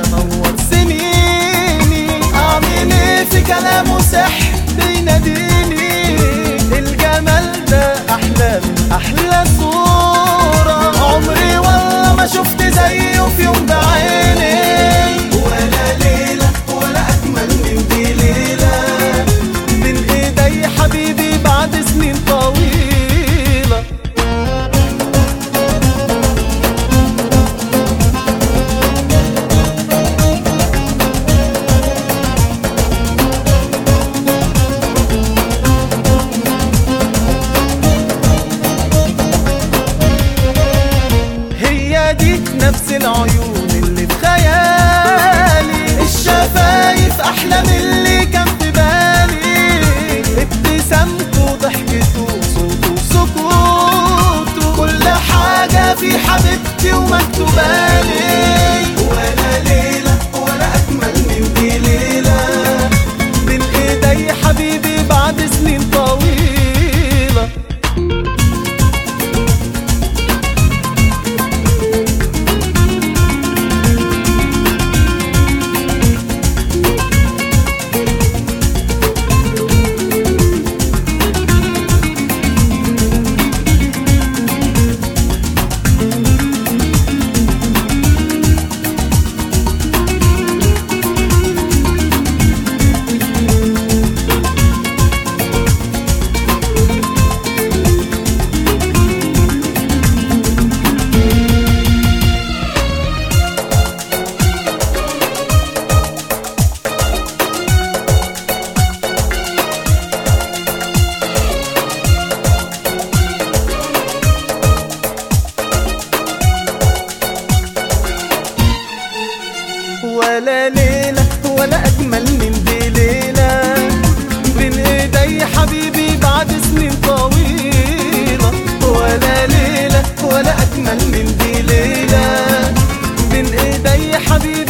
نور سنيني اعمل ايه في كلامه سحر بيناديني الجمال ده احلى من احلى صورة عمري والله ما شفت زيه في يوم بعيني ولا ليلة ولا اجمل من دي ليلة من ايدي حبيبي بعد سنين طويلة هي دي نفس العيون اللي في خيالي الشفايف احلى من اللي كان في بالي ابتسامته ضحكته صوته سكوته كل حاجة في حبيبتي ومكتوبالي ولا ليلة ولا أجمل من دي ليلة من إيدي حبيبي بعد سنين طويلة ولا ليلة ولا أجمل من دي ليلة بين إيدي حبيبي بعد سنين طويلة ولا ليلة ولا أجمل من دي ليلة بين إيدي حبيبي